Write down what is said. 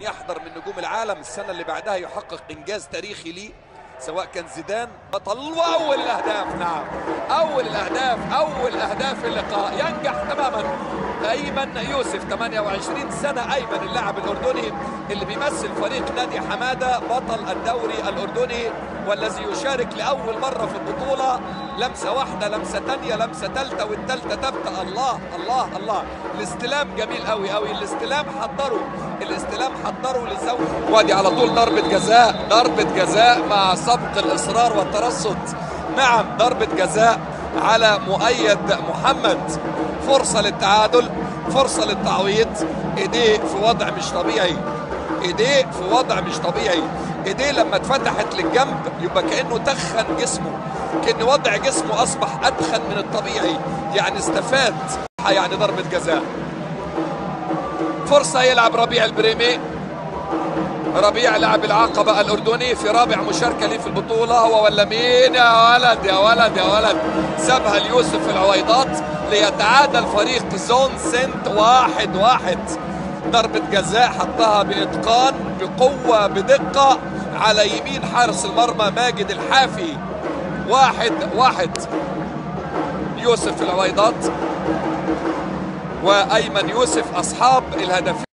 يحضر من نجوم العالم السنة اللي بعدها يحقق إنجاز تاريخي ليه سواء كان زيدان بطل واول الاهداف نعم اول الاهداف اول اهداف اللقاء ينجح تماما ايمن يوسف 28 سنه ايمن اللاعب الاردني اللي بيمثل فريق نادي حماده بطل الدوري الاردني والذي يشارك لاول مره في البطوله لمسه واحده لمسه ثانيه لمسه ثالثه والثالثه تبدا الله الله الله الاستلام جميل قوي قوي الاستلام حضره الاستلام حضره للزوج وادي على طول ضربه جزاء ضربه جزاء مع سبق الاصرار والترصد نعم ضربه جزاء على مؤيد محمد فرصه للتعادل فرصه للتعويض ايديه في وضع مش طبيعي ايديه في وضع مش طبيعي ايديه لما اتفتحت للجنب يبقى كانه تخن جسمه كان وضع جسمه اصبح اتخن من الطبيعي يعني استفاد يعني ضربه جزاء فرصه يلعب ربيع البريمي ربيع لاعب العقبة الأردني في رابع مشاركة ليه في البطولة هو ولا مين يا ولد يا ولد يا ولد سابها ليوسف العويضات ليتعادل فريق زون سنت واحد واحد ضربة جزاء حطها بإتقان بقوة بدقة على يمين حارس المرمى ماجد الحافي واحد واحد يوسف العويضات وأيمن يوسف أصحاب الهدفين